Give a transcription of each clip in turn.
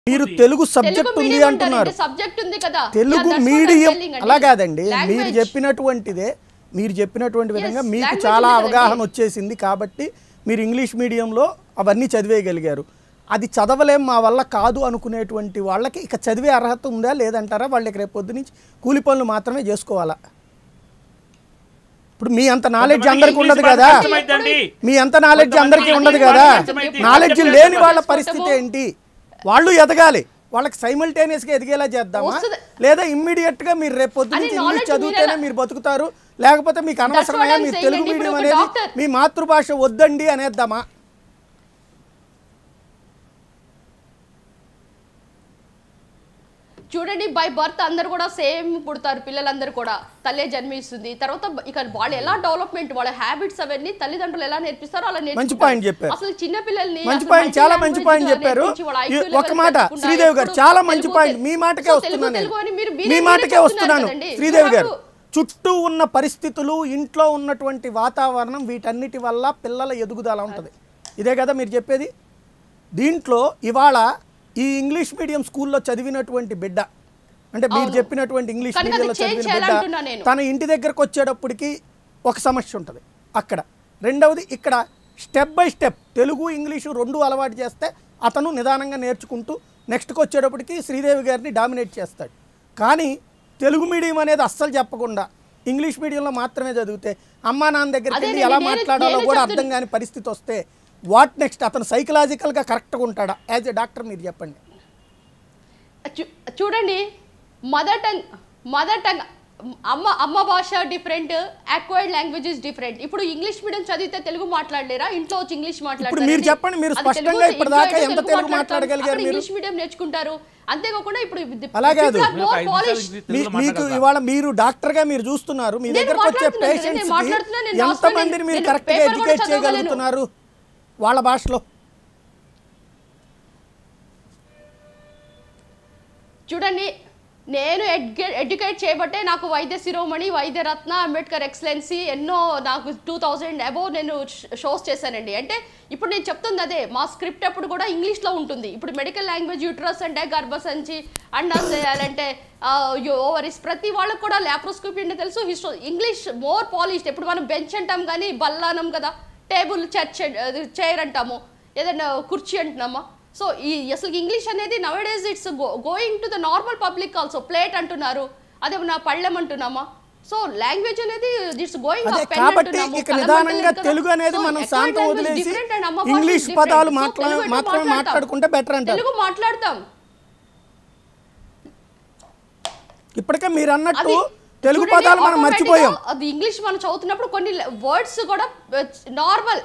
మీరు తెలుగు సబ్జెక్ట్ ఉంది అంటున్నారు సబ్జెక్ట్ ఉంది కదా Telugu Yeah, that's what I'm medium telling అండి. అలా కాదండి మీరు Language. చెప్పినటువంటిదే మీరు చెప్పినటువంటి విధంగా మీకు language చాలా ఉంది అవగాహన కదండి. వచ్చేసింది కాబట్టి మీరు ఇంగ్లీష్ మీడియంలో అవన్నీ చదివేయగలిగారు అది చదవలేం మా వల్ల కాదు అనుకునేటువంటి వాళ్ళకి ఇక చదివే అర్హత ఉందా లేదంటారా వాళ్ళకి రేపు పొద్దు నుంచి కూలి పనులు మాత్రమే చేసుకోవాలా ఇప్పుడు మీ అంత నాలెడ్జ్ కొంతమందికి అందరికి ఉండదు ఇంగ్లీష్ కదా బాగా అర్థమైద్దండి. మీ అంత నాలెడ్జ్ అందరికీ ఉండదు కొంతమందికి కదా అర్థమైద్ది. నాలెడ్జ్ అర్థమైద్ది. లేని వాళ్ళ చేసుకోవటము. పరిస్థితి ఏంటి వాళ్ళు ఎదగాలి వాళ్ళకి simultaneous గా ఎదిగేలా చేద్దామా వస్తుంది. లేదా ఇమ్మీడియట్ గా మీరు రేపు పొద్దు అని నుంచి ఇంగ్లీష్ knowledge చదివితేనే మీరెలా- మీరు బతుకుతారు లేకపోతే మీకు అనవసరమయ్యా I'm మీరు saying తెలుగు అండి. ఇప్పుడు మీడియం ఒక అనేది doctor- మీ మాతృభాష వద్దండి అనేద్దామా చూడండి బై బర్త్ అందరు కూడా సేమ్ పుడతారు పిల్లలందరూ కూడా తల్లే జన్మిస్తుంది తర్వాత ఇక వాళ్ళు ఎలా డెవలప్మెంట్ వాళ్ళ హ్యాబిట్స్ అవన్నీ తల్లిదండ్రులు ఎలా నేర్పిస్తారో అలా నేర్చుకుంటారు. point చెప్పారు. అసలు చిన్న పిల్లల్ని మంచి అసలు పాయింట్ multi చాలా language మంచి పాయింట్ గా చెప్పారు నేర్పించి వాళ్ళ IQ ఈ- level ఒక మాట పెంచకుండా శ్రీదేవి గారు ఎప్పుడు చాలా మంచి తెలుగు పాయింట్ తెలు- మీ మాటకే సో తెలుగు వస్తున్నాను తెలుగు అని మీరు నేను. మీరే మీ మీరే మాటకే చెప్తున్నారు వస్తున్నాను కదండి. శ్రీదేవి You have గారు to- చుట్టూ ఉన్న పరిస్థితులు ఇంట్లో ఉన్నటువంటి వాతావరణం వీటన్నిటి వల్ల పిల్లల ఎదుగుదల ఉంటుంది ఇదే కదా మీరు చెప్పేది దీంట్లో ఇవాళ ఈ ఇంగ్లీష్ మీడియం స్కూల్లో చదివినటువంటి బిడ్డ అంటే మీరు చెప్పినటువంటి ఇంగ్లీష్ కనుక అది మీడియంలో change చదివిన చేయాలంటున్నా బిడ్డ నేను. తన ఇంటి దగ్గరకు వచ్చేటప్పటికి ఒక సమస్య ఉంటుంది అక్కడ రెండవది ఇక్కడ step by step Telugu English రెండు అలవాటు చేస్తే అతను నిదానంగా నేర్చుకుంటూ నెక్స్ట్కి వచ్చేటప్పటికి శ్రీదేవి గారిని డామినేట్ చేస్తాడు కానీ తెలుగు మీడియం అనేది అస్సలు చెప్పకుండా ఇంగ్లీష్ మీడియంలో మాత్రమే చదివితే అమ్మా నాన్న దగ్గరికి వెళ్ళి అదేనండి, ఎలా నేను- మాట్లాడాలో నేను కూడా చెప్తున్నా. అర్థం కాని పరిస్థితి వస్తే వాట్ నెక్స్ట్ అతను సైకలాజికల్గా కరెక్ట్గా ఉంటాడా యాజ్ ఎ డాక్టర్ మీరు చెప్పండి చూ- చూడండి మదర్ టంగ్ మదర్ టంగ్ అమ్మ అమ్మ భాష డిఫరెంట్ అక్వైర్డ్ లాంగ్వేజెస్ డిఫరెంట్ ఇప్పుడు ఇంగ్లీష్ మీడియం చదివితే తెలుగు మాట్లాడలేరా ఇంట్లో వచ్చి ఇంగ్లీష్ మాట్లాడతారు మీరు చెప్పండి, మీరు స్పష్టంగా ఇప్పటిదాకా ఎంత తెలుగు మాట్లాడగలిగారు మీరు? ఇంగ్లీష్ మీడియం నేర్చుకుంటారు అంతేకాకుండా ఇప్పుడు అలా కాదు. మీరు ఒక ఐదు నిమిషాలు ఇంగ్లీష్ మీ- తెలుగులో మీకు మాట్లాడగలరా? ఇవాళ మీరు డాక్టర్గా మీరు చూస్తున్నారు మీ నేను దగ్గరకు వచ్చే మాట్లాడుతున్నాను కదా, నేను పేషెంట్స్ మాట్లాడుతున్నాను, నేను ఎంతమందిని రాస్తున్నాను, మీరు నేను కరెక్ట్గా పేపర్ కూడా ఎడ్యుకేట్ చదవగలను. చేయగలుగుతున్నారు వాళ్ళ భాషలో చూడండి నేను ఎడ్యుకేట్ చేయబట్టే నాకు వైద్య శిరోమణి వైద్య రత్న అంబేద్కర్ ఎక్సలెన్సీ ఎన్నో నాకు టూ థౌజండ్ అబోవ్ నేను షోస్ చేశానండి అంటే ఇప్పుడు నేను చెప్తుంది అదే మా స్క్రిప్ట్ అప్పుడు కూడా ఇంగ్లీష్లో ఉంటుంది ఇప్పుడు మెడికల్ లాంగ్వేజ్ యూట్రస్ అంటే గర్భసంచి అండాశయాలు అంటే ఓవరీస్ ప్రతి వాళ్ళకు కూడా ల్యాప్రోస్కోపీ అంటే తెలుసు హిస్టో ఇంగ్లీష్ మోర్ పాలిష్డ్ ఇప్పుడు మనం బెంచ్ అంటాం కానీ బల్లానం కదా టేబుల్ చర్చ్ చైర్ అంటాము ఏదైనా కుర్చీ అంటున్నామా సో ఈ అసలు ఇంగ్లీష్ అనేది nowadays it's going to the normal public also plate అంటున్నారు అదే నా పళ్ళెం అంటున్నామా సో లాంగ్వేజ్ అనేది ఇట్స్ గోయింగ్ అదే కాబట్టి ఇక నిదానంగా తెలుగు అనేది మనం శాంతం వదిలేసి ఇంగ్లీష్ పదాలు మాట్లా మాత్రమే మాట్లాడుకుంటే బెటర్ అంటారు తెలుగు మాట్లాడతాం ఇప్పటికే మీరు అన్నట్టు అది తెలుగు చూడండి, పదాలు మనం automatic మర్చిపోయాం గా అది ఇంగ్లీష్ మనం చదువుతున్నప్పుడు కొన్ని వర్డ్స్ కూడా నార్మల్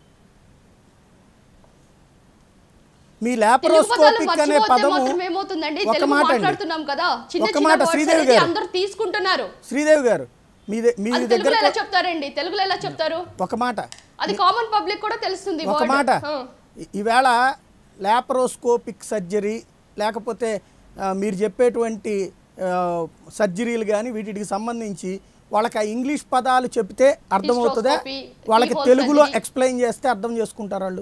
మీ తెలుగు పదాలు లాప్రోస్కోపిక్ అనే మర్చిపోతే పదము మాత్రం ఏమవుతుందండి ఒక తెలుగు మాట అండి మాట్లాడుతున్నాం కదా చిన్న ఒక చిన్న మాట words శ్రీదేవి అనేది గారు. అందరూ తీసుకుంటున్నారు శ్రీదేవి గారు మీ ద- మీ అది దగ్గర తెలుగులో ఎలా చెప్తారండి తెలుగులో ఎలా చెప్తారు ఒక మాట అది కామన్ పబ్లిక్ కూడా తెలుస్తుంది ఒక word. మాట ఆ. ఈ- ఈవేళ లాప్రోస్కోపిక్ సర్జరీ లేకపోతే ఆ, మీరు చెప్పేటువంటి ఆ, సర్జరీలు కానీ వీటికి సంబంధించి వాళ్ళకి ఆ ఇంగ్లీష్ పదాలు చెప్తే అర్థమవుతుందా Hysteroscopy, వాళ్ళకి keyhole తెలుగులో surgery. ఎక్స్ప్లెయిన్ చేస్తే అర్థం చేసుకుంటారు వాళ్ళు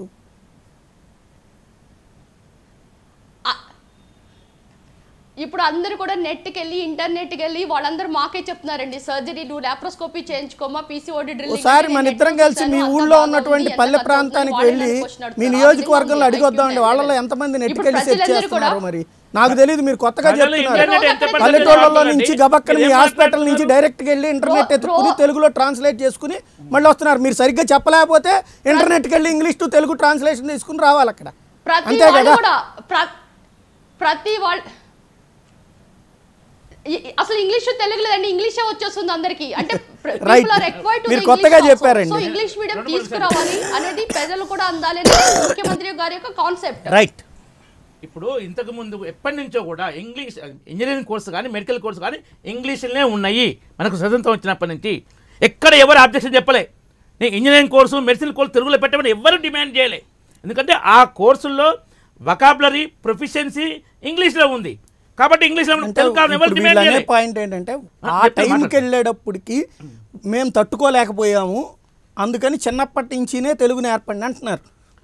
ఇప్పుడు అందరూ కూడా నెట్కి వెళ్ళి ఇంటర్నెట్కి వెళ్ళి వాళ్ళందరూ మాకే చెప్తున్నారండి సర్జరీ నువ్వు లాప్రోస్కోపీ చేయించుకోమా పీసీఓడి ఒకసారి మన ఇద్దరం కలిసి మీ ఊళ్ళో ఉన్నటువంటి పల్లె ప్రాంతానికి వెళ్ళి మీ నియోజకవర్గంలో అడిగొద్దామండి వాళ్ళలో ఎంతమంది నెట్కి వెళ్ళి సెట్ చేస్తున్నారు మరి నాకు తెలియదు మీరు కొత్తగా ప్రజలు చెప్తున్నారు ఇంటర్నెట్ ఎంత పర్సెంటేజ్ పల్లెటూళ్ళలో వాడుతున్నారండి? నుంచి గబక్కన మీ మీరేం హాస్పిటల్ నుంచి మాట్లాడుతున్నారు? డైరెక్ట్గా వెళ్ళి ఇంటర్నెట్ బ్రో, ఎత్తుకుని బ్రో. తెలుగులో ట్రాన్స్లేట్ చేసుకుని మళ్ళీ వస్తున్నారు మీరు సరిగ్గా చెప్పలేకపోతే ఇంటర్నెట్కి వెళ్ళి ఇంగ్లీష్ టు తెలుగు ట్రాన్స్లేషన్ తీసుకుని రావాలి అక్కడ ప్రతి అంతే వాళ్ళు కదా కూడా ప్ర- ప్రతి వాళ్ళు ఈ- అసలు ఇంగ్లీష్ తెలుగు లేదండి ఇంగ్లీషే వచ్చేస్తుంది అందరికి అంటే Right. మీరు కొత్తగా చెప్పారండి. ఇంగ్లీష్ మీడియం తీసుకురావాలి అనేది ప్రజలు కూడా అందాలి అనేది ముఖ్యమంత్రి గారి యొక్క కాన్సెప్ట్ రైట్ ఇప్పుడు ఇంతకు ముందు ఎప్పటి నుంచో కూడా ఇంగ్లీష్ ఇంజనీరింగ్ కోర్సు కానీ మెడికల్ కోర్సు కానీ ఇంగ్లీష్లోనే ఉన్నాయి మనకు స్వతంత్రం వచ్చినప్పటి నుంచి ఎక్కడ ఎవరు అబ్జెక్షన్ చెప్పలే నేను ఇంజనీరింగ్ కోర్సు మెడిసిన్ కోర్సు తెలుగులో పెట్టమని ఎవరు డిమాండ్ చేయలే ఎందుకంటే ఆ కోర్సుల్లో వకాబులరీ ప్రొఫిషియన్సీ ఇంగ్లీష్లో ఉంది కాబట్టి ఇంగ్లీష్లో అంటే తెలుగు కావాలని ఎవరు ఇప్పుడు డిమాండ్ వీళ్ళు అనే చేయలే పాయింట్ ఏంటంటే ఆ, ఆ చెప్పండి, టైంకి మాట్లాడండి. వెళ్ళేటప్పటికి మేము తట్టుకోలేకపోయాము అందుకని చిన్నప్పటి నుంచినే తెలుగు నేర్పండి అంటున్నారు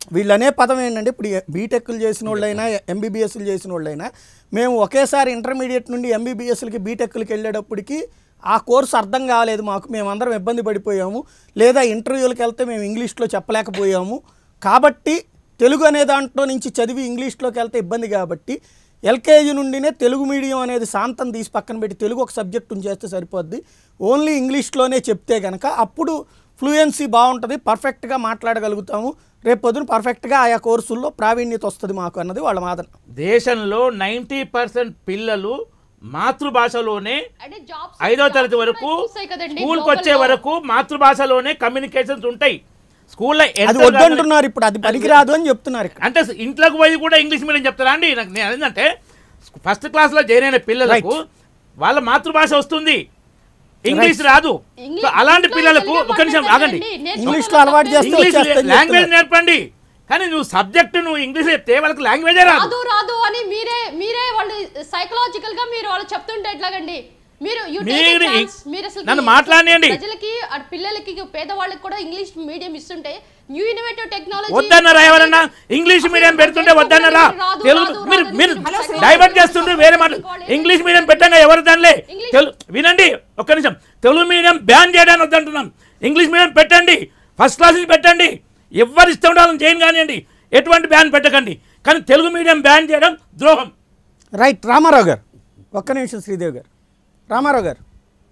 వీళ్ళనే పదం ఏంటంటే ఇప్పుడు బీటెక్లు చేసిన వాళ్ళైనా ఎంబీబీఎస్లు చేసిన వాళ్ళైనా మేము ఒకేసారి ఇంటర్మీడియట్ నుండి ఎంబీబీఎస్లకి బీటెక్లకి వెళ్ళేటప్పటికి ఆ కోర్సు అర్థం కాలేదు మాకు మేమందరం ఇబ్బంది పడిపోయాము లేదా ఇంటర్వ్యూలకు వెళ్తే మేము ఇంగ్లీష్లో చెప్పలేకపోయాము కాబట్టి తెలుగు అనే దాంట్లో నుంచి చదివి ఇంగ్లీష్లోకి వెళ్తే ఇబ్బంది కాబట్టి ఎల్కేజీ నుండినే తెలుగు మీడియం అనేది శాంతం తీసి పక్కన పెట్టి తెలుగు ఒక సబ్జెక్ట్ చేస్తే సరిపోద్ది ఓన్లీ ఇంగ్లీష్లోనే చెప్తే కనుక అప్పుడు ఫ్లూయెన్సీ బాగుంటుంది పర్ఫెక్ట్గా మాట్లాడగలుగుతాము రేపు పొద్దున పర్ఫెక్ట్గా ఆయా కోర్సుల్లో ప్రావీణ్యత వస్తుంది మాకు అన్నది వాళ్ళ వాదన దేశంలో నైంటీ పర్సెంట్ పిల్లలు మాతృభాషలోనే అంటే jobs- ఐదో jobs తరగతి కూడా వరకు వస్తాయి కదండి స్కూల్కి global వచ్చే లో. వరకు మాతృభాషలోనే కమ్యూనికేషన్స్ ఉంటాయి స్కూల్లో అది enter కాగానే- వద్దంటున్నారు ఇప్పుడు అది పనికిరాదు అని చెప్తున్నారు ఇక్కడ అంటే ఇంట్లోకి పోయి కూడా ఇంగ్లీష్ మీడియం చెప్తారా అండి నాకు నేను ఏంటంటే ఫస్ట్ క్లాస్లో జాయిన్ అయిన పిల్లలకు వాళ్ళ మాతృభాష వస్తుంది ఇంగ్లీష్ రాదు ఇంగ్లీష్ సో అలాంటి ఇంట్లో పిల్లలకు తెలుగు ఒక నిమిషం మాట్లాడండి. ఆగండి నేను ఇంగ్లీష్లో అలవాటు చేస్తే ఇంగ్లీష్ వచ్చేస్తుందని లాంగ్వేజ్ చెప్తున్నారు. నేర్పండి కానీ నువ్వు సబ్జెక్ట్ నువ్వు ఇంగ్లీష్ చెప్తే వాళ్ళకి లాంగ్వేజే రాదు రాదు రాదు అని మీరే మీరే వాళ్ళు సైకలాజికల్ గా మీరు వాళ్ళు చెప్తుంటే ఎట్లాగండి మీరు you take a మీరు chance. మీరు అసలు నన్ను మాట్లాడనీయండి. ప్రజలకి ఆ పిల్లలకి పేదవాళ్ళకి కూడా ఇంగ్లీష్ మీడియం ఇస్తుంటే న్యూ ఇన్నోవేటివ్ టెక్నాలజీ వద్దన్నారా ఎవరన్నా ఇంగ్లీష్ మీడియం పెడుతుంటే వద్దన్నారా రాదు, తెలుగు రాదు, మీరు రాదు, మీరు హలో, శ్రీ- డైవర్ట్ చేస్తుంటే వేరే మాట ఇంగ్లీష్ మీడియం పెట్టంగా ఎవరు దానిలే ఇంగ్లీష్- తెలు వినండి ఒక్క నిమిషం తెలుగు మీడియం బ్యాన్ చేయడానికి వద్దంటున్నాం ఇంగ్లీష్ మీడియం పెట్టండి ఫస్ట్ క్లాస్ నుంచి పెట్టండి ఎవరు ఇష్టం ఉండాలని చేయను కానివ్వండి ఎటువంటి బ్యాన్ పెట్టకండి కానీ తెలుగు మీడియం బ్యాన్ చేయడం ద్రోహం రైట్ రామారావు గారు ఒక్క నిమిషం శ్రీదేవి గారు రామారావు గారు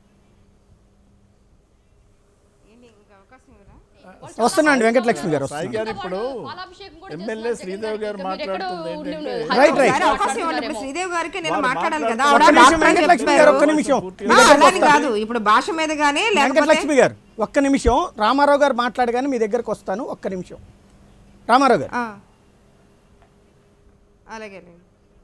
వస్తున్నాండి వెంకటలక్ష్మి గారు సాయి వస్తున్నారు గారు ఇప్పుడు ఎమ్మెల్యే శ్రీదేవి గారు మాట్లాడుతుంది ఏంటంటే రైట్ రైట్ గారు అవకాశం ఇవ్వండి ఇప్పుడు శ్రీదేవి గారికి నేను వారు మాట్లాడాలి కదా మాట్లాడుతున్నారు. ఆవిడ ఒక్క నిమిషం డాక్టర్ అని వెంకటలక్ష్మి గారు ఒక్క చెప్పారు. నిమిషం ఆ, మీ దగ్గరకు అలాని వస్తాను. కాదు ఇప్పుడు భాష మీద గానీ లేకపోతే వెంకటలక్ష్మి గారు ఒక్క నిమిషం రామారావు గారు మాట్లాడగానే మీ దగ్గరకు వస్తాను ఒక్క నిమిషం రామారావు గారు ఆ. అలాగే అలాగే.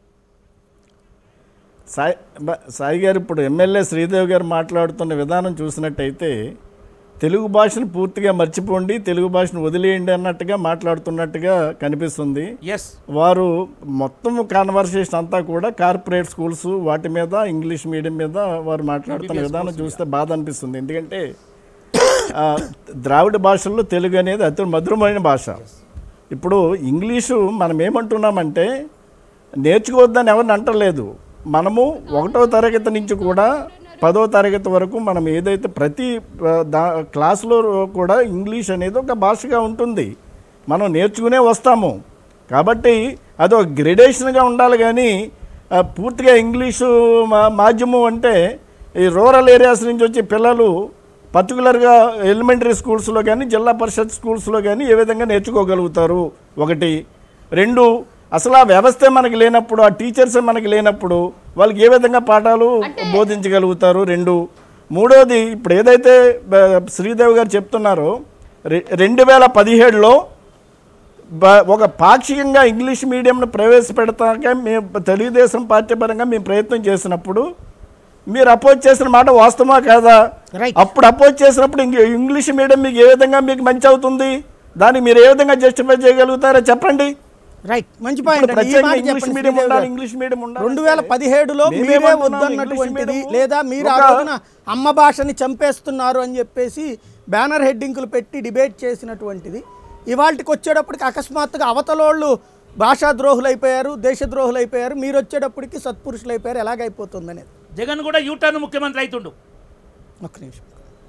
సాయి బ- సాయి గారు ఇప్పుడు ఎమ్మెల్యే శ్రీదేవి గారు మాట్లాడుతున్న విధానం చూసినట్టయితే తెలుగు భాషను పూర్తిగా మర్చిపోండి తెలుగు భాషను వదిలేయండి అన్నట్టుగా మాట్లాడుతున్నట్టుగా కనిపిస్తుంది ఎస్ వారు మొత్తం కాన్వర్సేషన్ అంతా కూడా కార్పొరేట్ స్కూల్స్ వాటి మీద ఇంగ్లీష్ మీడియం మీద వారు మాట్లాడుతున్న విధానం చూస్తే బాధ అనిపిస్తుంది ఎందుకంటే ఆ, ద్రావిడ భాషల్లో తెలుగు అనేది అతి మధురమైన భాష ఇప్పుడు ఇంగ్లీషు మనం ఏమంటున్నామంటే నేర్చుకోవద్దని ఎవరిని అంటలేదు మనము ఒకటో తరగతి నుంచి కూడా పదో తరగతి వరకు మనం ఏదైతే ప్రతి ఆ, దా క్లాసులో కూడా ఇంగ్లీష్ అనేది ఒక భాషగా ఉంటుంది మనం నేర్చుకునే వస్తాము కాబట్టి అదొక గ్రెడేషన్గా ఉండాలి కానీ ఆ, పూర్తిగా ఇంగ్లీషు మా- మాధ్యమం అంటే ఈ రూరల్ ఏరియాస్ నుంచి వచ్చే పిల్లలు పర్టికులర్గా ఎలిమెంటరీ స్కూల్స్లో కానీ జిల్లా పరిషత్ స్కూల్స్లో కానీ ఏ విధంగా నేర్చుకోగలుగుతారు ఒకటి రెండు అసలు ఆ వ్యవస్థే మనకి లేనప్పుడు ఆ టీచర్సే మనకి లేనప్పుడు వాళ్ళకి ఏ విధంగా పాఠాలు బోధించగలుగుతారు రెండు మూడోది ఇప్పుడు ఏదైతే బ- శ్రీదేవి గారు చెప్తున్నారో రె- రెండు వేల పదిహేడులో బ- ఒక పాక్షికంగా ఇంగ్లీష్ మీడియంను ప్రవేశపెడతాక మేము తెలుగుదేశం పార్టీ పరంగా మేము ప్రయత్నం చేసినప్పుడు మీరు అపోజ్ చేసిన మాట వాస్తవమా కాదా Right. అప్పుడు అపోజ్ చేసినప్పుడు ఇంక ఇంగ్లీష్ మీడియం మీకు ఏ విధంగా మీకు మంచి అవుతుంది దాన్ని మీరు ఏ విధంగా జస్టిఫై చేయగలుగుతారో చెప్పండి రైట్ మంచి ఇప్పుడు పాయింట్ అండి. ఈ ప్రత్యేకంగా మాట ఇంగ్లీష్ చెప్పండి మీడియం శ్రీదేవి ఉండాలి గారు. ఇంగ్లీష్ మీడియం ఉండాలి రెండు వేల పదిహేడులో మీరే మేమేమంటున్నాం? ఇంగ్లీష్ వద్దన్నటువంటిది మీడియం లేదా మీరు ఆ ఒక- రోజున అమ్మ భాషని చంపేస్తున్నారు అని చెప్పేసి బ్యానర్ హెడ్డింగ్లు పెట్టి డిబేట్ చేసినటువంటిది ఇవాళకి వచ్చేటప్పటికి అకస్మాత్తుగా అవతలోళ్ళు భాషా ద్రోహులు అయిపోయారు దేశద్రోహులు అయిపోయారు మీరు వచ్చేటప్పటికి సత్పురుషులు అయిపోయారు ఎలాగైపోతుంది అనేది జగన్ కూడా యూటర్న్ ముఖ్యమంత్రి అవుతుండు ఒక్క నిమిషం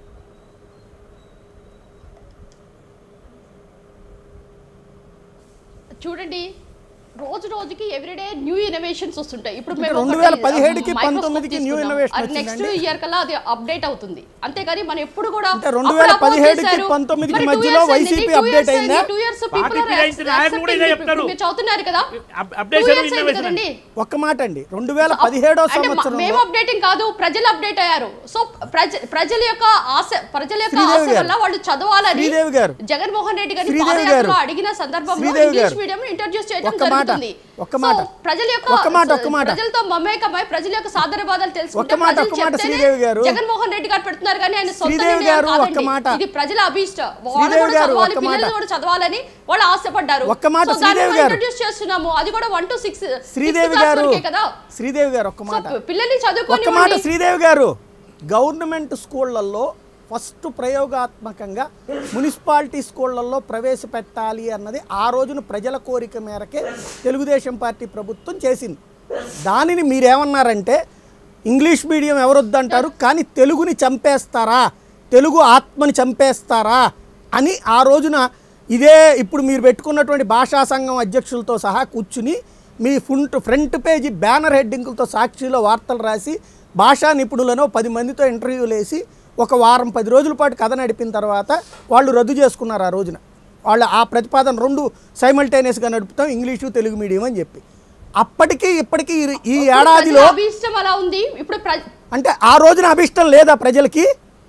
చూడండి రోజు రోజుకి ఎవ్రీడే న్యూ ఇన్నోవేషన్స్ వస్తుంటాయి ఇప్పుడు అంటే 2017 కి 19 కి new innovation నెక్స్ట్ వచ్చిందండి? ఇయర్ కల్లా అది అప్డేట్ అవుతుంది అంతేగాని మనం ఎప్పుడు కూడా అంటే 2017 కి 19 కి మధ్యలో YCP update అయిందా? Party ఫిరాయించిన నాయకులు కూడా ఇదే చెప్తారు. మీరు చదువుతున్నారు కదా అప్- Two updation years అయింది innovation కదండి ఒక్క మాట అండి రెండు వేల పదిహేడో అంటే మ- మేము సంవత్సరంలో అప్డేటింగ్ కాదు ప్రజలు అప్డేట్ అయ్యారు సో ప్రజ ప్రజల యొక్క ఆశ ప్రజల యొక్క శ్రీదేవి ఆశ గారు. వల్ల వాళ్ళు చదవాలని శ్రీదేవి గారు. జగన్మోహన్ రెడ్డి గారి శ్రీదేవి పాదయాత్రలో గారు. అడిగిన సందర్భంలో శ్రీదేవి ఇంగ్లీష్ గారు. మీడియం ఇంట్రడ్యూస్ చేయడం ఒక్క మాట, జరుగుతుంది ఒక్క మాట. సో ప్రజల యొక్క ఒక్క మాట, ఒక్క మాట. ప్రజలతో మమేకమై ప్రజల యొక్క సాధన బాధలు తెలుసుకుంటే ఒక్క మాట, ప్రజలు ఒక్క మాట, చెప్తేనే శ్రీదేవి గారు. జగన్మోహన్ రెడ్డి గారు పెడుతున్నారు కానీ ఆయన సొంత శ్రీదేవి నిర్ణయం గారు, కాదండి. ఒక్క మాట. ఇది ప్రజల అభీష్టం వాళ్ళు శ్రీదేవి కూడా గారు, చదవాలి ఒక్క మాట. పిల్లలు కూడా చదవాలని వాళ్ళు ఆశపడ్డారు ఒక్క మాట, సో దాన్ని శ్రీదేవి మనం గారు. ఇంట్రడ్యూస్ చేస్తున్నాము అది కూడా వన్ టు సిక్స్ శ్రీదేవి గారు కదా శ్రీదేవి గారు ఒక్క సో మాట పిల్లల్ని ఒక్క మాట చదువుకోనివ్వండి శ్రీదేవి గారు గవర్నమెంట్ స్కూళ్ళల్లో ఫస్ట్ ప్రయోగాత్మకంగా మున్సిపాలిటీ స్కూళ్ళల్లో ప్రవేశపెట్టాలి అన్నది ఆ రోజున ప్రజల కోరిక మేరకే తెలుగుదేశం పార్టీ ప్రభుత్వం చేసింది దానిని మీరేమన్నారంటే ఇంగ్లీష్ మీడియం ఎవరొద్దంటారు కానీ తెలుగుని చంపేస్తారా తెలుగు ఆత్మని చంపేస్తారా అని ఆ రోజున ఇదే ఇప్పుడు మీరు పెట్టుకున్నటువంటి భాషా సంఘం అధ్యక్షులతో సహా కూర్చుని మీ ఫ్రంట్ ఫ్రంట్ పేజీ బ్యానర్ హెడ్డింగ్లతో సాక్షిలో వార్తలు రాసి భాషా నిపుణులను పది మందితో ఇంటర్వ్యూలు వేసి ఒక వారం పది రోజుల పాటు కథ నడిపిన తర్వాత వాళ్ళు రద్దు చేసుకున్నారు ఆ రోజున వాళ్ళు ఆ ప్రతిపాదన రెండు సైమల్టేనియస్గా నడుపుతాం ఇంగ్లీషు తెలుగు మీడియం అని చెప్పి అప్పటికి ఇప్పటికీ ఈ- ఈ ఏడాదిలో ప్రజల అభీష్టం అలా ఉంది ఇప్పుడు ప్ర- అంటే ఆ రోజున అభిష్టం లేదా ప్రజలకి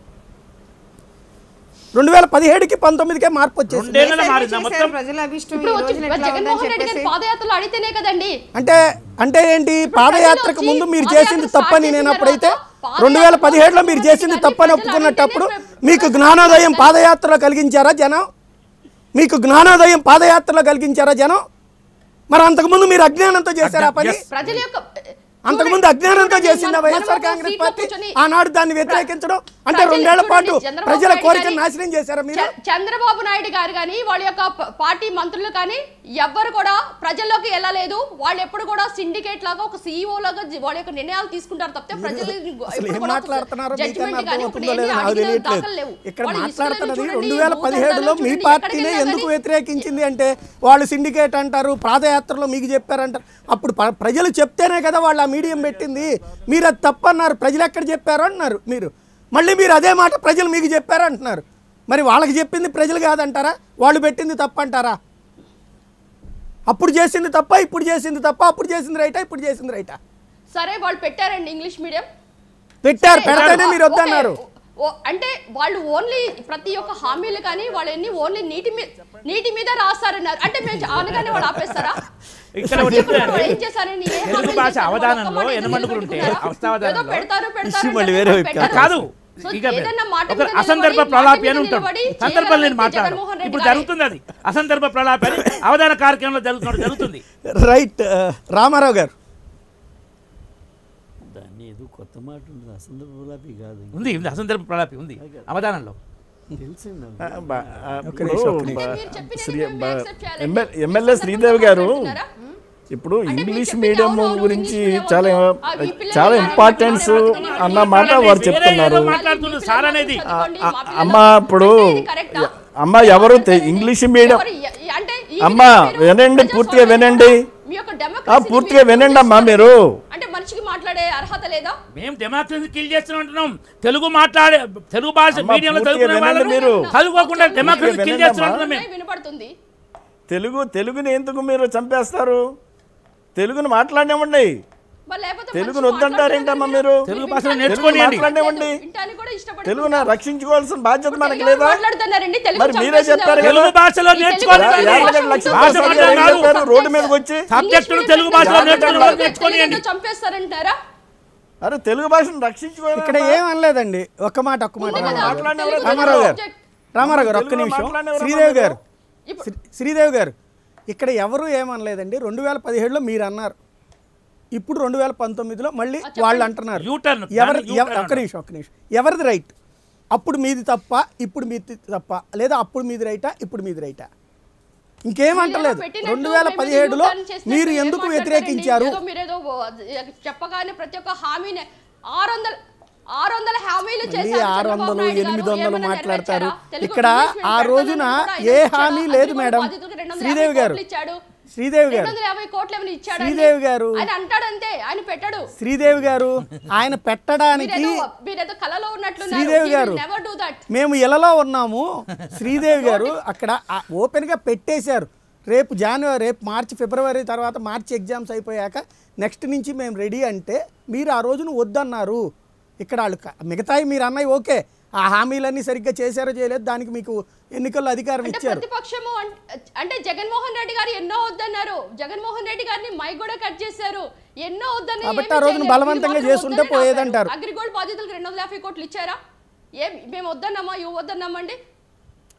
రెండు వేల పదిహేడుకి పంతొమ్మిదికే మార్పు వచ్చేసింది రెండేళ్లలో మారిందా చేశారు మొత్తం ప్రజల అభిష్టం ఈ ఇప్పుడు వచ్చి రోజున ఎట్లా ఉందని జగన్మోహన్ రెడ్డి గారి చెప్పేసి పాదయాత్రలు అడిగితేనే కదండి అంటే అంటే ఏంటి పాదయాత్రకు ప్రజలు ముందు వచ్చి మీరు పాదయాత్ర చేసింది స్టార్ట్ తప్పని చేసిన నేను అప్పుడైతే తర్వాత రెండు వేల పాదయాత్ర పదిహేడులో మీరు మొదలు చేసింది కానీ తప్పని ప్రజలు ఒప్పుకున్నప్పుడు అడిగితేనే మీకు ప్రజలు జ్ఞానోదయం అడిగితే- పాదయాత్రలో కలిగించారా జనం మీకు జ్ఞానోదయం పాదయాత్రలో కలిగించారా జనం మరి అంతకుముందు మీరు అజ్ఞానంతో చేశారా ఆ పని Yes. ప్రజల యొక్క అంతకుముందు అజ్ఞానంతో చూడండి, చేసిందా మనం- వైఎస్ఆర్ మనం ఒక కాంగ్రెస్ సీట్లో పార్టీ కూర్చొని ఆనాడు దాన్ని వ్యతిరేకించడం అంటే ప్రజలు రెండేళ్ల చూడండి, పాటు చంద్రబాబు ప్రజల నాయుడు కోరికను గారి- నాశనం చేశారా మీరు చ- చంద్రబాబు నాయుడు గారు కానీ వాళ్ళ యొక్క ప- పార్టీ మంత్రులు కానీ ఎవ్వరు కూడా ప్రజల్లోకి వెళ్ళలేదు వాళ్ళు ఎప్పుడు కూడా సిండికేట్ లాగా ఒక సీఈఓ లాగా జ- వాళ్ళ యొక్క నిర్ణయాలు తీసుకుంటారు తప్పితే ప్రజలు అసలు ఏం మాట్లాడుతున్నారో మీకన్నా జడ్జిమెంట్ కానీ ఒకటి అర్థమవుతుందో ఏమీ లేదో నాకు అడిగిన తెలియట్లేదు దాఖలు లేవు. ఇక్కడ వాళ్ళు మాట్లాడుతున్నది ఇసుకలను రెండు చూడండి, వేల భూదందాలను పదిహేడులో మీ చూడండి, పార్టీనే ఎక్కడికి ఎందుకు వెళ్ళినా వ్యతిరేకించింది అంటే వాళ్ళు సిండికేట్ అంటారు పాదయాత్రలో మీకు చెప్పారంటారు అప్పుడు ప- ప్రజలు చెప్తేనే కదా వాళ్ళు ఆ మీడియం పెట్టింది మీరు అది తప్పన్నారు ప్రజలు ఎక్కడ చెప్పారు అంటున్నారు మీరు మళ్ళీ మీరు అదే మాట ప్రజలు మీకు చెప్పారు అంటున్నారు మరి వాళ్ళకి చెప్పింది ప్రజలు కాదంటారా వాళ్ళు పెట్టింది తప్పంటారా అప్పుడు చేసింది తప్ప ఇప్పుడు చేసింది తప్ప అప్పుడు చేసింది రైటా ఇప్పుడు చేసింది రైటా సరే వాళ్ళు పెట్టారండి ఇంగ్లీష్ మీడియం పెట్టారు సరే, పెడితేనే ఓకే, మీరు వద్దన్నారు ఓ- అంటే వాళ్ళు ఓన్లీ ప్రతి ఒక్క హామీలు కానీ వాళ్ళు ఎన్ని ఓన్లీ నీటి మీద నీటి మీద రాస్తారన్నారు అంటే మేము అనగానే వాళ్ళు ఆపేస్తారా ఇక్కడ ఒకటి ఇప్పుడు చెప్తానండి. ఏం చేశారని ఏ తెలుగు హామీలు భాష చేశారు? అవధానంలో ఒక్క మాట ఎనమండుగులు ఉంటే ఎందుకు పెట్టుకున్నారా? అవస్థావధానంలో ఏదో పెడతారు పెడతారు ఇష్యూ మళ్ళీ అంటే వేరే పెట్టారు. వైపు కాదు సో ఇక ఏదన్నా మాట ఒక మీద అసందర్భ నిలబడి, ప్రలాపి మాట అని మీద ఉంటాడు నిలబడి సందర్భాలు నేను చేయాలంటే మాట్లాడు జగన్మోహన్ రెడ్డి ఇప్పుడు గారే. జరుగుతుంది అది అసందర్భ ప్రలాపి అని అవధాన కార్యక్రమంలో జరుగుతున్నట్టు జరుగుతుంది రైట్ రామారావు గారు దాన్ని ఏదో కొత్త మాట ఉంటుంది అసందర్భాపి కాదు ఉంది ఉంది అసందర్భ ప్రలాపి ఉంది అవధానంలో తెలిసింది ఆ, బా- ఆ, ఒక్క ఇప్పుడు నిమిషం, ఒక్క బా- మీరు చెప్పినది శ్రీ- మేము బా- accept చేయాలండి. ఎమ్మె- ఈ ఎమ్మెల్యే సందర్భంలో శ్రీదేవి గారు మాట్లాడుతున్నారా? ఇప్పుడు అంటే మీరు ఇంగ్లీష్ చెప్పింది మీడియం అవును, అవును, గురించి ఇంగ్లీష్ మీడియం చాలా వద్దు. ఆ, ఈ పిల్లలు చాలా కానీ ఇంపార్టెన్స్ మాట్లాడే అన్న వాళ్ళు మాట మాట్లాడే వారు వేరే చెప్తున్నారు ఏదో మాట్లాడుతున్నారు సార్ అనేది ఆ, చదువుకోండి, ఆ, మా పిల్లలు అమ్మ ఇప్పుడు అంటే ఇది కరెక్టా? అమ్మ ఎవరు తె- ఇంగ్లీష్ మీడియం ఎవరు ఎ- ఎ- అంటే ఈ అమ్మ, విధంగా మీరు వినండి, ప్రజాస్వామ్యం పూర్తిగా వినండి. మీ యొక్క ఆ, democracy ని పూర్తిగా మీరు వినండి అమ్మా చేస్తున్నారు. మీరు అంటే మనిషికి మాట్లాడే అర్హత లేదా మేము డెమోక్రసీ కిల్ చేస్తున్నాం అంటున్నాం తెలుగు మాట్లాడే తెలుగు భాష అమ్మ, మీడియంలో పూర్తిగా చదువుకునే వినండి వాళ్ళను మీరు. చదువుకోకుండా డెమోక్రసీ పూర్తిగా కిల్ వినండి చేస్తున్నాం అమ్మా. అంటున్నాం మేము వినపడుతుంది తెలుగు తెలుగుని ఎందుకు మీరు చంపేస్తారు తెలుగుని మాట్లాడినివ్వండి మరి లేకపోతే తెలుగుని మనిషి వద్దంటారేంటమ్మా మాట్లాడతారు మీరు? తెలుగు మీరు భాషను వింటానికి నేర్చుకోనియండి. మాట్లాడనివ్వండి. వింటానికి కూడా ఇష్టపడరు. తెలుగుని రక్షించుకోవాల్సిన బాధ్యత మనకి తెలుగులో లేదా మాట్లాడుతున్నారండి, తెలుగు మరి మీరే చంపేసింది చెప్పారు ఎవరు? కదా. తెలుగు భాషలో ఈ నేర్చుకోవాలి తెలుగు కదా. భాష యాభై లక్షల భాష ప్రజలు మాట్లాడాలి. ఏం చెప్పారు రోడ్డు మీదకి వచ్చి సబ్జెక్టును ఇంగ్లీష్ తెలుగు మీడియం భాషలో తెలుగు నేర్చుకునే వాళ్ళు నేర్చుకోనియండి తెలుగు చంపేస్తారంటారా అరే తెలుగు భాషను రక్షించుకోవాలి ఇక్కడ ఏం అనలేదండి ఒక్క మాట ఒక్క మాట ఉంది కదా, మాట్లాడిన తెలుగు ఎవరు? రామారావు గారు subject. రామారావు గారు ఒక్క తెలుగులో నిమిషం మాట్లాడిన ఎవరు శ్రీదేవి అమ్మా గారు ఇప్పుడు- శ్రీ- శ్రీదేవి గారు ఇక్కడ ఎవరు ఏమనలేదండి రెండు వేల పదిహేడులో మీరు అన్నారు ఇప్పుడు రెండు వేల పంతొమ్మిదిలో మళ్ళీ వాళ్ళు అంటున్నారు U-turn. ఎవరి దాన్ని ఎవ- U-turn ఒక్క నిమిషం ఒక్క నిమిషం ఎవరిది రైట్ అప్పుడు మీది తప్ప ఇప్పుడు మీది తప్ప లేదా అప్పుడు మీది రైటా ఇప్పుడు మీది రైటా ఇంకేమంటలేదు మీరేదో పెట్టినట్టు రెండు వేల మేము పదిహేడులో U-turn చేసినట్టు మీరు ఏం ఎందుకు మాట్లాడతారండి? వ్యతిరేకించారు ఏదో మీరేదో చెప్పగానే ప్రతి ఒక్క హామీని ఆరు వందల ఆరు వందల హామీలు మళ్ళీ చేశారు ఆరు చంద్రబాబు వందలు నాయుడు గారు. ఎనిమిది వందలు ఏమన్నా మాట్లాడతారు నెరవేర్చారా? తెలుగు ఇక్కడ ఇంగ్లీష్ మీడియం ఆ రోజున పెడతానని ఏ కూడా ఇచ్చాడా? హామీ అది లేదు కూడా మేడం బాధితులకు రెండు వందల శ్రీదేవి యాభై గారు కోట్లు ఇచ్చాడు. శ్రీదేవి గారు రెండు వందల యాభై కోట్లు ఏమైనా ఇచ్చాడా శ్రీదేవి గారు. ఆయన అంటాడంతే ఆయన పెట్టాడు శ్రీదేవి గారు ఆయన పెట్టడానికి మీరేదో మీరేదో కలలో ఉన్నట్లున్నారు శ్రీదేవి గారు. నెవర్ డూ దట్ మేము ఇలాలో ఉన్నాము శ్రీదేవి గారు అక్కడ ఆ- ఓపెన్గా పెట్టేశారు రేపు జనవరి రేపు మార్చి ఫిబ్రవరి తర్వాత మార్చి ఎగ్జామ్స్ అయిపోయాక నెక్స్ట్ నుంచి మేము రెడీ అంటే మీరు ఆ రోజున వద్దన్నారు ఇక్కడ వాళ్ళు క- మిగతాయి మీరు అన్నవి ఓకే ఆ హామీలన్నీ సరిగ్గా చేశారో చేయలేదు దానికి మీకు ఎన్నికల్లో అధికారం అంటే ఇచ్చారు ప్రతిపక్షము అన్- అంటే జగన్మోహన్ రెడ్డి గారు ఎన్నో వద్దన్నారు జగన్మోహన్ రెడ్డి గారిని మైక్ కూడా కట్ చేశారు ఎన్నో వద్దని కాబట్టి ఏమీ ఆ రోజున చేయలేదు. బలవంతంగా ఇది మాత్రం చేసుంటే వద్దని పోయేదంటారు. ఆపారు. అగ్రిగోల్డ్ బాధితులకు రెండు వందల యాభై కోట్లు ఇచ్చారా ఏం మేము వద్దన్నామా ఇవి వద్దన్నామండి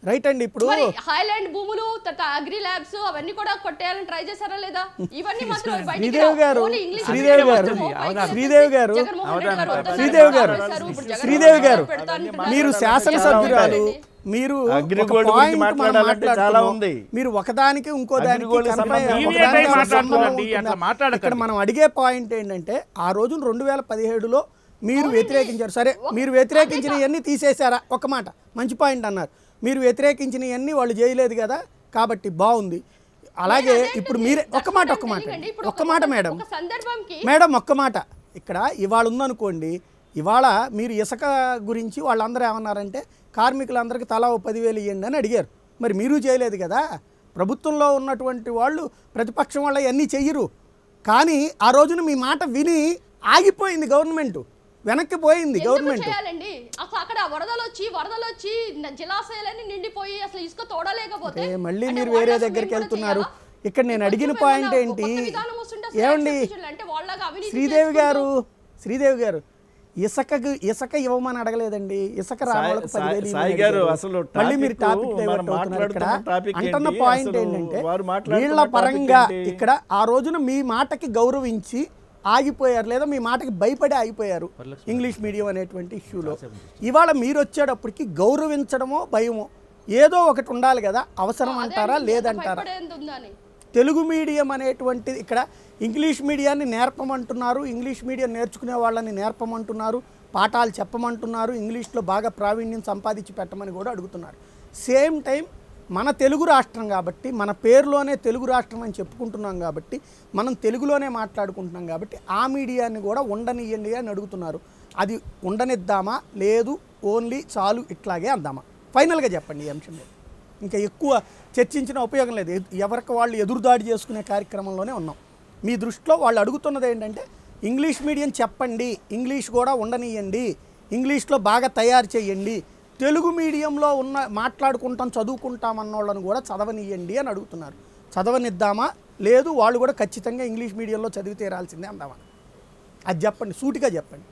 రైట్ అండి ఇప్పుడు మరి హైలాండ్ భూములు తర్వాత అగ్రి ల్యాబ్స్ అవన్నీ కూడా కొట్టేయాలని ట్రై చేశారా లేదా ఇవన్నీ మాత్రం బయటికి శ్రీదేవి రావు. గారు ఓన్లీ ఇంగ్లీష్ శ్రీదేవి మీడియం గారు మాత్రం పైకి శ్రీదేవి గారు జగన్మోహన్ రెడ్డి గారు వద్దన్నారు. శ్రీదేవి గారు ఆపేశారు. ఇప్పుడు జగన్మోహన్ శ్రీదేవి రెడ్డి గారు పెడతా అంటున్నారు. మీరు శాసనసభ్యురాలు మీరు అగ్రి ఒక గోల్డ్ గురించి point మనం మాట్లాడాలంటే చాలా మాట్లాడుతున్నాం. ఉంది. మీరు ఒకదానికి ఇంకో అగ్రి దానికి గోల్డ్ కన్ఫై- సంబంధం ఒకదానికి ఇవే ఒక మాట్లాడుతున్నారండి, సంబంధం ఉంటుందా? అట్లా మాట్లాడకండి. ఇక్కడ మనం అడిగే పాయింట్ ఏంటంటే ఆ రోజున రెండు వేల పదిహేడులో మీరు వ్యతిరేకించారు సరే మీరు వ్యతిరేకించినవన్నీ తీసేశారా ఒక మాట మంచి పాయింట్ అన్నారు మీరు వ్యతిరేకించినవన్నీ వాళ్ళు చేయలేదు కదా కాబట్టి బాగుంది అలాగే నేను అదే ఇప్పుడు అంటుంది. మీరే ఒక్క మాట That's ఒక్క what I'm మాట telling అండి. ఇప్పుడు ఒక్క మాట ఒక- మేడం ఒక సందర్భంకి మేడం ఒక్క మాట ఇక్కడ ఇవాళ ఉందనుకోండి ఇవాళ మీరు ఇసుక గురించి వాళ్ళందరూ ఏమన్నారంటే కార్మికులందరికీ తలా ఓ పదివేలు ఇవ్వండి అని అడిగారు మరి మీరు చేయలేదు కదా ప్రభుత్వంలో ఉన్నటువంటి వాళ్ళు ప్రతిపక్షం వాళ్ళ అన్నీ చెయ్యరు కానీ ఆ రోజున మీ మాట విని ఆగిపోయింది గవర్నమెంట్ వెనక్కి పోయింది ఎందుకు గవర్నమెంట్ చేయాలండి అసలు అక్కడ వరదలు వచ్చి వరదలు వచ్చి న- జలాశయాలన్నీ నిండిపోయి అసలు ఇసుక తోడలేకపోతే ఏ, మళ్ళీ అంటే మీరు వాళ్ళ వేరే అసలు దగ్గరికి మేము కూడా వెళ్తున్నారు చేయాలా? ఇక్కడ నేను అడిగిన కొంచెం పాయింట్ ఏమన్నా ఏంటి కొత్త విధానం వస్తుంటే అసలు ఏమండి exception అంటే వాళ్ళలాగా అవినీతి శ్రీదేవి చేసుకుంటూ- గారు శ్రీదేవి గారు ఇసుకకు ఇసుక ఇవ్వమని అడగలేదండి ఇసుక రావాలకు సాయి- పదివేలు ఇవ్వమని సాయి గారు, అడిగారు. అసలు మళ్ళీ మీరు టాపిక్ టాపిక్ మనం డైవర్ట్ అవుతున్నారు ఇక్కడ మాట్లాడుతున్న టాపిక్ అంటున్న ఏంటి? పాయింట్ అసలు ఏంటంటే వారు మాట్లాడుతున్న వీళ్ళ టాపిక్ పరంగా ఏంటి? ఇక్కడ ఆ రోజున మీ మాటకి గౌరవించి ఆగిపోయారు లేదా మీ మాటకి భయపడి ఆగిపోయారు ఇంగ్లీష్ మీడియం అనేటువంటి ఇష్యూలో ఇవాళ మీరు వచ్చేటప్పటికి గౌరవించడమో భయమో ఏదో ఒకటి ఉండాలి కదా అవసరం అదే అంటారా అండి, లేదంటారా భయపడేంత ఉందని తెలుగు మీడియం అనేటువంటిది ఇక్కడ ఇంగ్లీష్ మీడియాన్ని నేర్పమంటున్నారు ఇంగ్లీష్ మీడియం నేర్చుకునే వాళ్ళని నేర్పమంటున్నారు పాఠాలు చెప్పమంటున్నారు ఇంగ్లీష్లో బాగా ప్రావీణ్యం సంపాదించి పెట్టమని కూడా అడుగుతున్నారు సేమ్ టైం మన తెలుగు రాష్ట్రం కాబట్టి మన పేరులోనే తెలుగు రాష్ట్రం అని చెప్పుకుంటున్నాం కాబట్టి మనం తెలుగులోనే మాట్లాడుకుంటున్నాం కాబట్టి ఆ మీడియాన్ని కూడా ఉండనియండి అని అడుగుతున్నారు అది ఉండనిద్దామా లేదు ఓన్లీ చాలు ఇట్లాగే అందామా ఫైనల్గా చెప్పండి ఈ అంశం మీద ఇంకా ఎక్కువ చర్చించిన ఉపయోగం లేదు ఎ- ఎవరికి వాళ్ళు ఎదురుదాడి చేసుకునే కార్యక్రమంలోనే ఉన్నాం మీ దృష్టిలో వాళ్ళు అడుగుతున్నది ఏంటంటే ఇంగ్లీష్ మీడియం చెప్పండి ఇంగ్లీష్ కూడా ఉండనియండి ఇంగ్లీష్లో బాగా తయారు చేయండి తెలుగు మీడియంలో ఉన్న మాట్లాడుకుంటాం చదువుకుంటాం అన్నోళ్ళని కూడా చదవనియండి అని అడుగుతున్నారు చదవనిద్దామా లేదు వాళ్ళు కూడా ఖచ్చితంగా ఇంగ్లీష్ మీడియంలో చదివి తీరాల్సిందే అందామా అది చెప్పండి సూటిగా చెప్పండి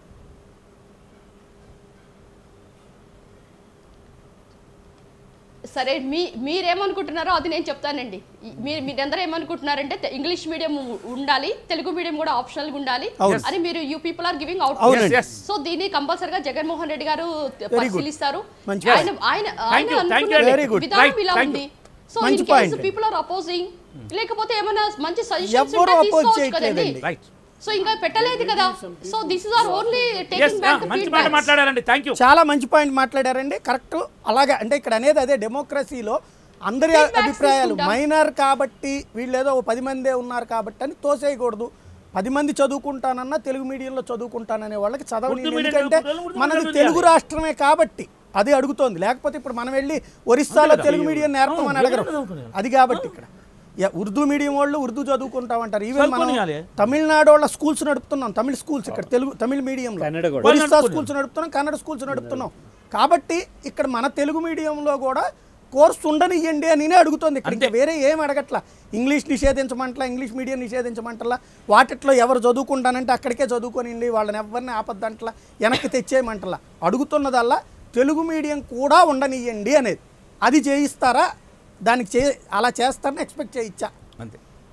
సరే మీ మీరేమనుకుంటున్నారో అది నేను చెప్తానండి ఈ- మీరు మీరందరూ ఏమనుకుంటున్నారంటే తె- ఇంగ్లీష్ మీడియం ఉ- ఉండాలి తెలుగు మీడియం కూడా ఆప్షనల్ గా ఉండాలి అవును. అని మీరు you people are giving out అవునండి. Yes, yes. సో దీన్ని కంపల్సరిగా జగన్మోహన్ రెడ్డి గారు good. పరిశీలిస్తారు మంచి ఆయన ఆయన Thank you, ఆయన thank you అనుకున్న అండి. Very good. విధానం Right, ఇలా thank ఉంది సో మంచి in case point. People are opposing లేకపోతే ఏమైనా మంచి సజెషన్స్ ఎవ్వరూ ఉంటే oppose తీసుకోవచ్చు కదండి చేయట్లేదండి. రైట్ సో ఇంకా పెట్టలేదు కదా so this is are only yes taking back మంచి మాట మాట్లాడారండి థ్యాంక్ యూ చాలా మంచి పాయింట్ మాట్లాడారండి కరెక్ట్ అలాగే అంటే ఇక్కడ అనేది అదే డెమోక్రసీలో అందరి Feedbacks అభిప్రాయాలు తీసుకుంటాం. మైనర్ కాబట్టి వీళ్ళు ఏదో ఓ పది మందే ఉన్నారు కాబట్టి అని తోసేయకూడదు పది మంది చదువుకుంటానన్నా తెలుగు మీడియంలో చదువుకుంటాననే వాళ్ళకి చదవని ఉర్దూ మీడియం ఎందుకంటే చదువుకుంటారు, ఉర్దూ మనది మీడియం తెలుగు చదివాలి. రాష్ట్రమే కాబట్టి అది అడుగుతోంది లేకపోతే ఇప్పుడు మనం వెళ్ళి ఒరిస్సాలో కదా. తెలుగు మీడియం నేర్పమని అవును, అడగరు ఎవరు చదువుకున్నారు? అది కాబట్టి ఇక్కడ యా, ఉర్దూ మీడియం వాళ్ళు ఉర్దూ చదువుకుంటామంటారు ఈవెన్ మనం చదువుకోనియాలి. తమిళనాడు వాళ్ళ స్కూల్స్ నడుపుతున్నాం తమిళ స్కూల్స్ ఇక్కడ తెలుగు తమిళ మీడియంలో కన్నడ కూడా. ఒరిస్సా వాళ్ళు స్కూల్స్ నడుపుతున్నాం కన్నడ స్కూల్స్ నడుపుతున్నాం కాబట్టి ఇక్కడ మన తెలుగు మీడియంలో కూడా కోర్స్ ఉండనియ్యండి అని అడుగుతోంది ఇక్కడ ఇంకా వేరే ఏం అడగట్లా ఇంగ్లీష్ నిషేధించమంటలా ఇంగ్లీష్ మీడియం నిషేధించమంటలా వాటిట్లో ఎవరు చదువుకుంటానంటే అక్కడికే చదువుకొనిండి వాళ్ళని ఎవరిని ఆపద్దంటలా వెనక్కి తెచ్చేయమంటలా అడుగుతున్నదల్లా తెలుగు మీడియం కూడా ఉండనియ్యండి అనేది అది చేయిస్తారా దానికి చే అలా చేస్తారని ఎక్స్పెక్ట్ చేయొచ్చా అంతే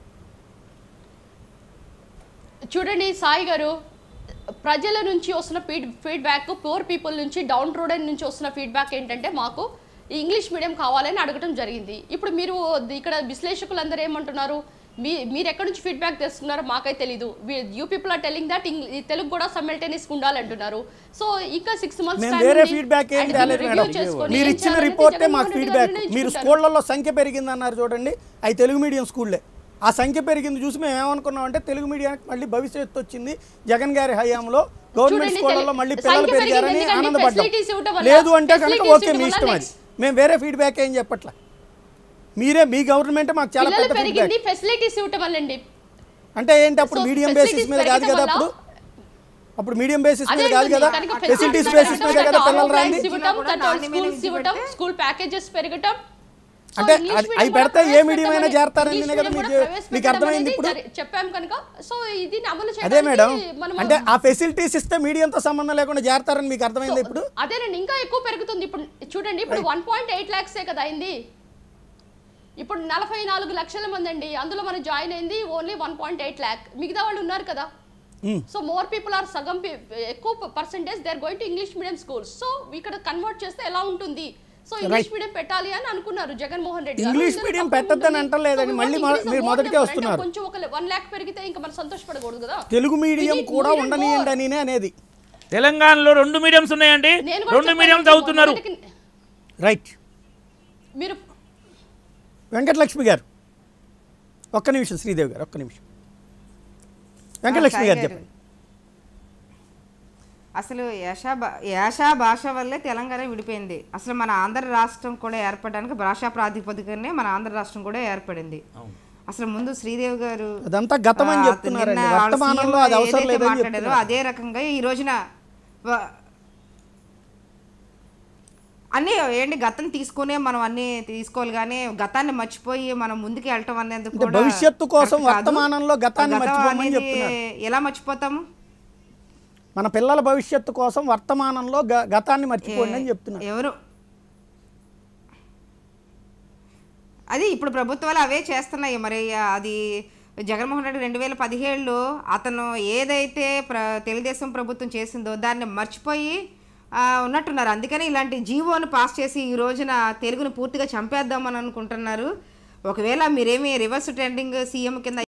చూడండి సాయి గారు ప్రజల నుంచి వస్తున్న ఫీడ్ ఫీడ్బ్యాక్ పూర్ పీపుల్ నుంచి డౌన్ రోడ్ నుంచి వస్తున్న ఫీడ్బ్యాక్ ఏంటంటే మాకు ఈ ఇంగ్లీష్ మీడియం కావాలని అడగటం జరిగింది ఇప్పుడు మీరు ఇక్కడ విశ్లేషకులందరూ ఏమంటున్నారు మీ మీరు ఎక్కడి నుంచి ఫీడ్బ్యాక్ తెస్తున్నారో మాకైతే తెలీదు you people are telling that Telugu కూడా సమ్మెల్టేనియస్ ఉండాలంటున్నారు సో ఇంకా సిక్స్ మంత్స్ మేము వేరే ఫీడ్బ్యాక్ ఏం తేలేదు మేడం మీరు ఇచ్చిన రిపోర్టే మాకు ఫీడ్బ్యాక్ మీరు స్కూళ్ళల్లో సంఖ్య పెరిగింది అన్నారు చూడండి అవి తెలుగు మీడియం స్కూళ్ళే ఆ సంఖ్య పెరిగింది చూసి మేము ఏమనుకున్నాం అంటే తెలుగు మీడియానికి మళ్ళీ భవిష్యత్తు వచ్చింది జగన్ గారి హయాంలో గవర్నమెంట్ చూడండి, స్కూళ్ళల్లో తెలు- మళ్ళీ సంఖ్య పిల్లలు పెరిగింది పెరిగారని ఎందుకంటే facilities ఇవ్వటం ఆనందపడ్డాం వల్ల- లేదు అంటే కనుక facilities ఓకే మీ ఇవ్వటం ఇష్టం వల్ల అది మేము వేరే ఫీడ్బ్యాక్ ఏం చెప్పట్లా మీరే మీ గవర్నమెంట్ మాకు చాలా పిల్లలు పెద్ద పెరిగింది ఫీడ్బ్యాక్ ఫెసిలిటీస్ ఇవ్వటం వల్లండి అంటే ఏంటి అప్పుడు So, మీడియం facilities బేసిస్ మీద కాదు పెరగటం కదా వల్ల- అప్పుడు అప్పుడు మీడియం బేసిస్ మీద అదే కాదు కదా కనుక ఫెసిలిటీస్ బేసిస్ మీద కదా పిల్లలు రాంది ఇవ్వటం కూడా తర్వాత నాణ్యమైన స్కూల్స్ విద్య ఇవ్వటం పెడితే- స్కూల్ ప్యాకేజెస్ పెరగటం So, అంటే English అది- medium అవి కూడా పెడితే ఏ ప్రవేశపెట్టమని- medium అయినా చేరతారని English కదా medium మీకు- కూడా మీకు ప్రవేశపెట్టడం అర్థమైంది అనేది ఇప్పుడు? జరి- చెప్పాం కనుక సో దీన్ని అమలు అదే చేయడానికి మేడం మనము- అంటే ఆ ఫెసిలిటీస్ ఇస్తే మీడియంతో సంబంధం లేకుండా చేరతారని మీకు అర్థమైంది ఇప్పుడు అదేనండి ఇంకా ఎక్కువ పెరుగుతుంది ఇప్పుడు చూడండి ఇప్పుడు వన్ పాయింట్ ఎయిట్ ల్యాక్సే కదా అయింది ఇప్పుడు నలభై నాలుగు లక్షల మంది అండి అందులో మనం జాయిన్ అయింది only one point eight lakh మిగతా వాళ్ళు ఉన్నారు కదా సో మోర్ పీపుల్ ఆర్ సగం pe- ఎక్కువ percentage they are going to English medium schools so ఇక్కడ కన్వర్ట్ చేస్తే ఎలా ఉంటుంది సో ఇంగ్లీష్ మీడియం పెట్టాలి అని అనుకున్నారు జగన్మోహన్ రెడ్డి గారు. ఇంగ్లీష్ ఇందులో మీడియం తప్పేం పెట్టొద్దని ఉంటుంది? అంటలేదండి. So we మళ్ళీ want మా- increase the మీరు more మొదటికే number. అంటే వస్తున్నారు. కొంచెం ఒక వన్ ల్యాక్ పెరిగితే ఇంకా మనం సంతోషపడకూడదు కదా తెలుగు మీడియం We need కూడా more and ఉండనియండి more. అని అనేది తెలంగాణలో రెండు మీడియంస్ ఉన్నాయండి నేను కూడా రెండు చెప్పాను, మీడియం చదువుతున్నారు మొదటికి- రైట్ మీరు వెంకటలక్ష్మి గారు ఒక్క నిమిషం శ్రీదేవి గారు ఒక్క నిమిషం వెంకటలక్ష్మి సాయి గారు గారు. చెప్పండి అసలు యాషా భా- యాషా భాష వల్లే తెలంగాణ విడిపోయింది అసలు మన ఆంధ్ర రాష్ట్రం కూడా ఏర్పడడానికి భాషా ప్రాతిపదికనే మన ఆంధ్ర రాష్ట్రం కూడా ఏర్పడింది అసలు ముందు శ్రీదేవి గారు అదంతా గతం అని ఆ, చెప్తున్నారండి నిన్న వాళ్ళ వర్తమానంలో సీఎం అది అవసరం ఏదైతే లేదని మాట్లాడారో చెప్తున్నారు అదే రకంగా ఈ రోజున వ- అన్నీ ఏంటి గతం తీసుకునే మనం అన్ని తీసుకోవాలి కానీ గతాన్ని మర్చిపోయి మనం ముందుకు వెళ్ళటం అనేది అంటే కూడా భవిష్యత్తు కోసం correct కాదు. వర్తమానంలో గతాన్ని గతం మర్చిపోమని అనేది చెప్తున్నారు. ఎలా మర్చిపోతాము మన పిల్లల భవిష్యత్తు కోసం వర్తమానంలో గ- గతాన్ని మర్చిపోండి అని చెప్తున్నారు ఎవరు అది ఇప్పుడు ప్రభుత్వాలు అవే చేస్తున్నాయి మరి అది జగన్మోహన్ రెడ్డి రెండు వేల పదిహేడులో అతను ఏదైతే ప్ర తెలుగుదేశం ప్రభుత్వం చేసిందో దాన్ని మర్చిపోయి ఆ, ఉన్నట్టున్నారు అందుకని ఇలాంటి జీవోను పాస్ చేసి ఈ రోజున తెలుగును పూర్తిగా చంపేద్దామని అనుకుంటున్నారు ఒకవేళ మీరేమి రివర్స్ ట్రెండింగ్ సీఎం కింద